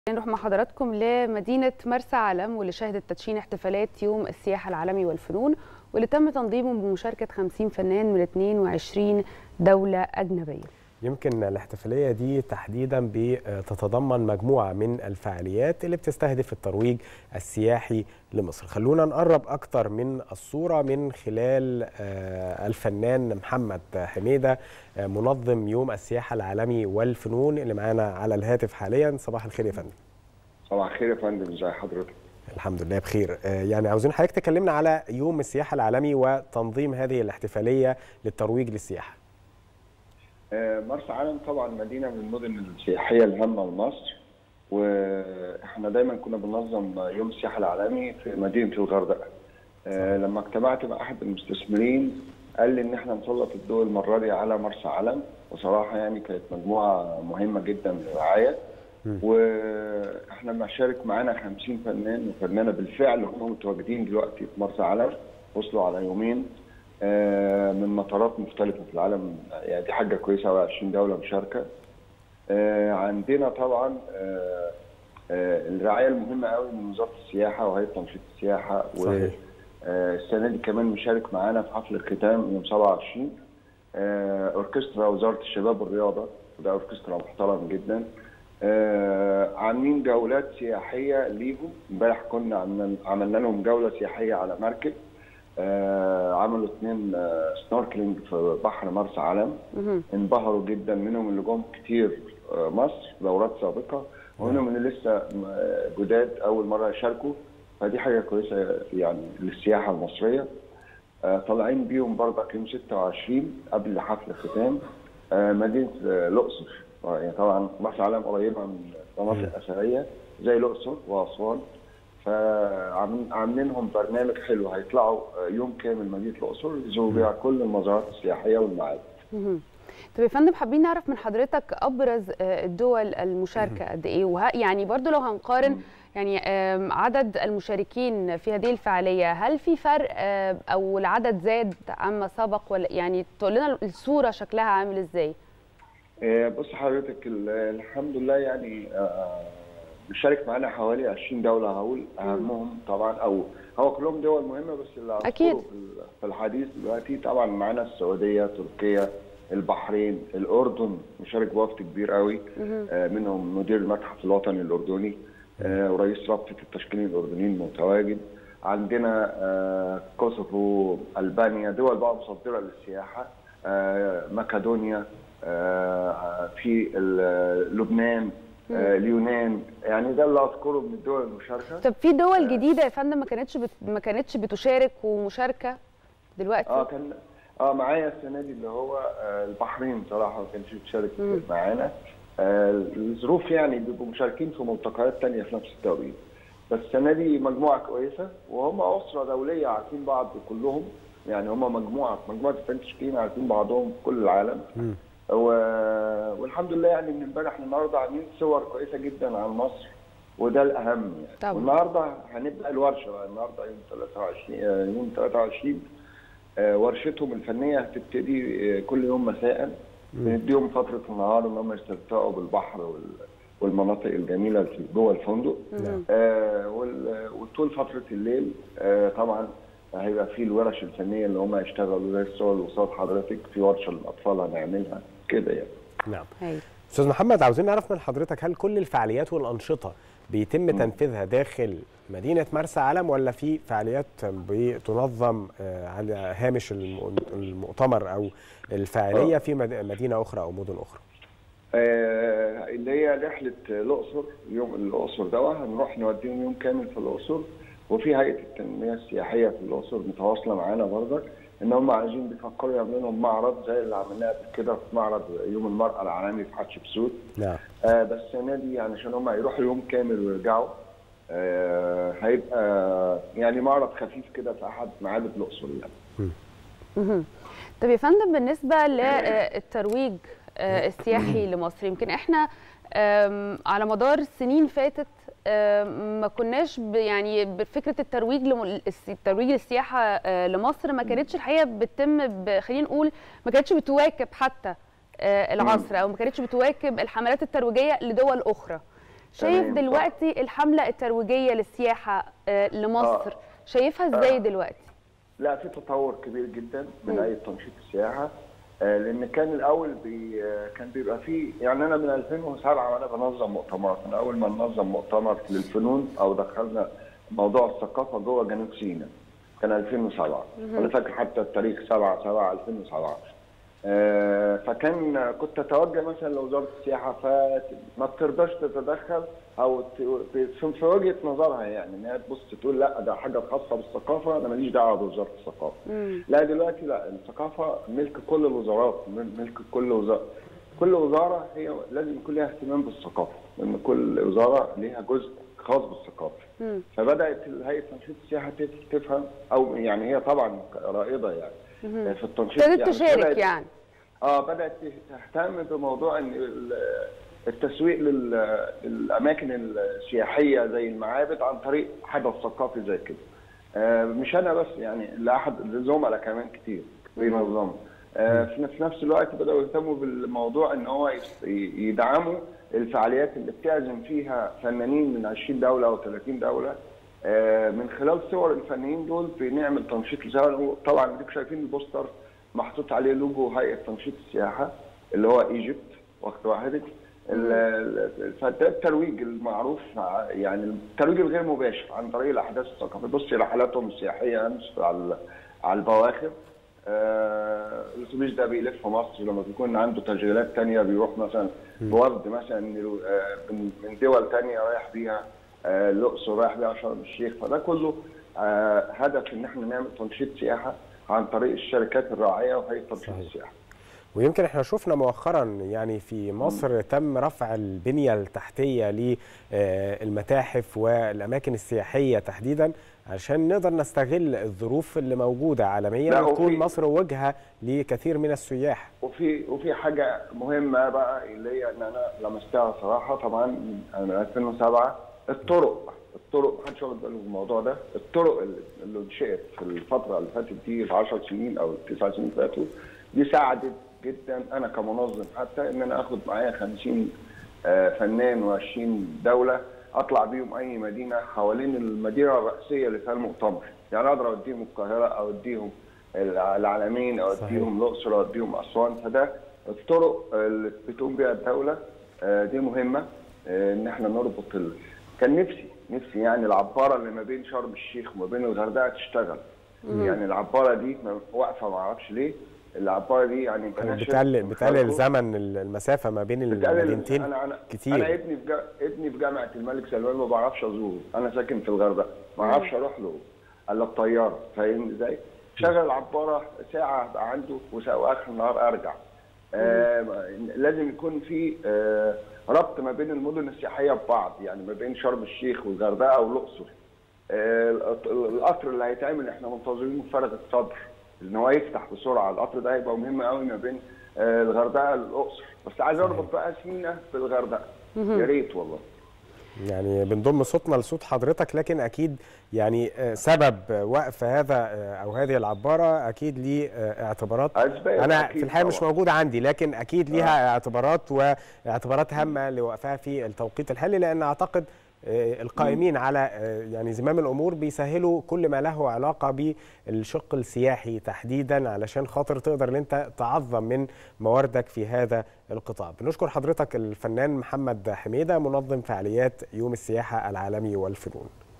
نروح مع حضراتكم لمدينة مرسى علم واللي شهدت تدشين احتفالات يوم السياحة العالمي والفنون واللي تم تنظيمه بمشاركة 50 فنان من 22 دولة أجنبية يمكن الاحتفالية دي تحديدا بتتضمن مجموعة من الفعاليات اللي بتستهدف الترويج السياحي لمصر خلونا نقرب أكتر من الصورة من خلال الفنان محمد حميدة منظم يوم السياحة العالمي والفنون اللي معانا على الهاتف حاليا صباح الخير يا فندم صباح الخير يا فندم ازي حضرتك الحمد لله بخير يعني عاوزين حضرتك تكلمنا على يوم السياحة العالمي وتنظيم هذه الاحتفالية للترويج للسياحة مرسى علم طبعا مدينه من المدن السياحيه الهامه لمصر واحنا دايما كنا بننظم يوم السياحه العالمي في مدينه الغردقه لما اجتمعت مع احد المستثمرين قال لي ان احنا نسلط الضوء المره دي على مرسى علم وصراحه يعني كانت مجموعه مهمه جدا للرعايه واحنا بنشارك معانا 50 فنان وفنانه بالفعل هم متواجدين دلوقتي في مرسى علم وصلوا على يومين من مطارات مختلفة في العالم يعني دي حاجة كويسة أوي 20 دولة مشاركة عندنا طبعا الرعاية المهمة قوي من وزارة السياحة وهيئة تنشيط السياحة والسنة دي كمان مشارك معانا في حفل الختام يوم 27 أوركسترا وزارة الشباب والرياضة وده أوركسترا محترم جدا عاملين جولات سياحية ليهم امبارح كنا عملنا لهم جولة سياحية على مركب آه عملوا اثنين آه سنوركلينج في بحر مرسى علم انبهروا جدا منهم اللي جم كتير آه مصر دورات سابقه ومنهم اللي لسه جداد اول مره يشاركوا فدي حاجه كويسه يعني للسياحه المصريه طالعين بيهم برضك يوم 26 قبل حفل الختام مدينه الاقصر يعني طبعا مرسى علم قريبه من مناطق اثريه زي الاقصر واسوان فعاملينهم برنامج حلو هيطلعوا يوم كامل مدينه الاقصر يزوروا بيها كل المزارات السياحيه والمعابد. طب يا فندم حابين نعرف من حضرتك ابرز الدول المشاركه قد ايه وه... يعني برضو لو هنقارن يعني عدد المشاركين في هذه الفعاليه هل في فرق او العدد زاد عما سبق ولا يعني تقول لنا الصوره شكلها عامل ازاي؟ بص حضرتك الحمد لله يعني بيشارك معانا حوالي 20 دوله هقول اهمهم طبعا او هو كلهم دول مهمه بس اللي اكيد في الحديث دلوقتي طبعا معانا السعوديه تركيا البحرين الاردن مشارك بوفد كبير قوي منهم مدير المتحف الوطني الاردني ورئيس رابطه التشكيلين الاردنيين متواجد عندنا كوسوفو البانيا دول بقى مصدره للسياحه مقدونيا في لبنان آه اليونان يعني ده اللي اذكره من الدول المشاركه طب في دول جديده يا فندم ما كانتش بت... ما كانتش بتشارك ومشاركه دلوقتي اه كان اه معايا السنه دي اللي هو آه البحرين بصراحه ما كانتش بتشارك معانا آه الظروف يعني بيبقوا مشاركين في ملتقيات ثانيه في نفس التوقيت بس السنه دي مجموعه كويسه وهم اسره دوليه عارفين بعض كلهم يعني هم مجموعه مجموعه الفنتشكين عارفين بعضهم في كل العالم م. و... والحمد لله يعني من امبارح للنهارده عاملين صور كويسه جدا عن مصر وده الاهم يعني طبعا. والنهارده هنبدا الورشه بقى النهارده يوم 23 يوم 23 ورشتهم الفنيه هتبتدي كل يوم مساء بنديهم فتره النهار ان هم يستمتعوا بالبحر وال... والمناطق الجميله في جوه الفندق آه وال... وطول فتره الليل آه طبعا هيبقى في الورش الفنيه اللي هم هيشتغلوا زي الصور اللي قصاد حضرتك في ورشه للاطفال هنعملها كده يعني. نعم. استاذ محمد عاوزين نعرف من حضرتك هل كل الفعاليات والانشطه بيتم م. تنفيذها داخل مدينه مرسى علم ولا في فعاليات بتنظم على هامش المؤتمر او الفعاليه في مدينه اخرى او مدن اخرى؟ آه اللي هي رحله الاقصر يوم الاقصر ده هنروح نوديهم يوم كامل في الاقصر وفي هيئه التنميه السياحيه في الاقصر متواصله معانا برضك ان هم عايزين بيفكروا يعملوا لهم معرض زي اللي عملناه قبل كده في معرض يوم المراه العالمي في حتشبسوت نعم آه بس السنه دي يعني عشان هم يروحوا يوم كامل ويرجعوا آه هيبقى يعني معرض خفيف كده في احد معابد الاقصر يعني. طب يا فندم بالنسبه للترويج السياحي لمصر يمكن احنا على مدار سنين فاتت ما كناش يعني بفكره الترويج الترويج للسياحه لمصر ما كانتش الحقيقه بتتم خلينا نقول ما كانتش بتواكب حتى العصر او ما كانتش بتواكب الحملات الترويجيه لدول اخرى شايف تمام، دلوقتي الحمله الترويجيه للسياحه آه، لمصر آه. شايفها ازاي آه. دلوقتي لا في تطور كبير جدا من مم. اي تنشيط السياحه آه، لان كان الاول بي آه، كان بيبقى فيه يعني انا من 2007 وانا بنظم مؤتمرات من اول ما ننظم مؤتمر للفنون او دخلنا موضوع الثقافه جوه جنوب سيناء كان 2007 انا فاكر حتى التاريخ 7 7 2007 آه، فكان كنت اتوجه مثلا لوزاره السياحه فما بترضاش تتدخل او ت- في في وجهه نظرها يعني ان هي تبص تقول لا ده حاجه خاصه بالثقافه انا ماليش دعوه بوزاره الثقافه. مم. لا دلوقتي لا الثقافه ملك كل الوزارات مل- ملك كل وزاره كل وزاره هي لازم يكون لها اهتمام بالثقافه لان كل وزاره ليها جزء خاص بالثقافه. مم. فبدات هيئه تنشيط السياحه تف- تفهم او يعني هي طبعا رائده يعني مهم. في التنشيط ابتدت السياحي. تشارك بدأت- يعني اه بدات تهتم بموضوع ان ال- التسويق لل- للاماكن السياحيه زي المعابد عن طريق حدث ثقافي زي كده. آه مش انا بس يعني لاحد زملاء كمان كتير بينظموا. آه في في نفس الوقت بداوا يهتموا بالموضوع ان هو يس- يدعموا الفعاليات اللي بتعزم فيها فنانين من 20 دوله او 30 دوله آه، من خلال صور الفنانين دول بنعمل تنشيط لسواء طبعا انتوا شايفين البوستر محطوط عليه لوجو هيئه تنشيط السياحه اللي هو ايجيبت واخد واحد ال- ال- فده الترويج المعروف ع- يعني الترويج الغير مباشر عن طريق الاحداث الثقافيه بص رحلاتهم السياحيه امس على ال- على البواخر آه، الاتوبيس ده بيلف مصر لما بيكون عنده تشغيلات تانية بيروح مثلا بورد مثلا آه، من من دول تانية رايح بيها آه، الاقصر رايح بيها شرم الشيخ فده كله آه، هدف ان احنا نعمل تنشيط سياحه عن طريق الشركات الراعيه وهيئه تنشيط صحيح. السياحه. ويمكن احنا شفنا مؤخرا يعني في مصر تم رفع البنية التحتية للمتاحف والأماكن السياحية تحديدا عشان نقدر نستغل الظروف اللي موجودة عالميا لا، وتكون وفي- مصر وجهة لكثير من السياح وفي وفي حاجه مهمه بقى اللي هي ان انا لمستها صراحه طبعا من من 2007 الطرق الطرق محدش واخد باله من الموضوع ده الطرق اللي- اللي انشئت في الفتره اللي فاتت دي في 10 سنين او 9 سنين فاتوا دي ساعدت جدا انا كمنظم حتى ان انا اخد معايا 50 آه، فنان و20 دوله اطلع بيهم اي مدينه حوالين المدينه الرئيسيه اللي فيها المؤتمر يعني اقدر اوديهم القاهره او اوديهم العالمين او صحيح. اوديهم الاقصر او اديهم اسوان فده الطرق اللي بتقوم بها الدوله آه، دي مهمه آه، ان احنا نربط ال... كان نفسي نفسي يعني العباره اللي ما بين شرم الشيخ وما بين الغردقه تشتغل يعني العباره دي ما- واقفه ما اعرفش ليه العباره دي يعني بلاش- بتقلل بتقلل خلقوا- زمن المسافة ما بين بتقلل المدينتين انا انا كتير انا ابني في جا... ابني في جامعه الملك سلمان ما بعرفش ازوره انا ساكن في الغردقه ما اعرفش اروح له الا بطياره فاهم ازاي؟ شغل عباره ساعه ابقى عنده وساعه واخر النهار ارجع آه لازم يكون في آه ربط ما بين المدن السياحيه ببعض يعني ما بين شرم الشيخ والغردقه والاقصر آه القطر اللي هيتعمل احنا منتظرينه بفارغ الصبر ان هو يفتح بسرعه القطر ده هيبقى مهم قوي ما بين آه الغردقه للاقصر بس عايز اربط بقى سينا بالغردقه يا ريت والله يعني بنضم صوتنا لصوت حضرتك لكن اكيد يعني آه، سبب وقف هذا آه، او هذه العباره اكيد ليه آه، اعتبارات أسباب انا أكيد في الحقيقه مش طبعاً. موجوده عندي لكن اكيد ليها اعتبارات واعتبارات هامه لوقفها في التوقيت الحالي لان اعتقد آه، القائمين على آه، يعني زمام الامور بيسهلوا كل ما له علاقه بالشق السياحي تحديدا علشان خاطر تقدر ان انت تعظم من مواردك في هذا القطاع. بنشكر حضرتك الفنان محمد حميده منظم فعاليات يوم السياحه العالمي والفنون.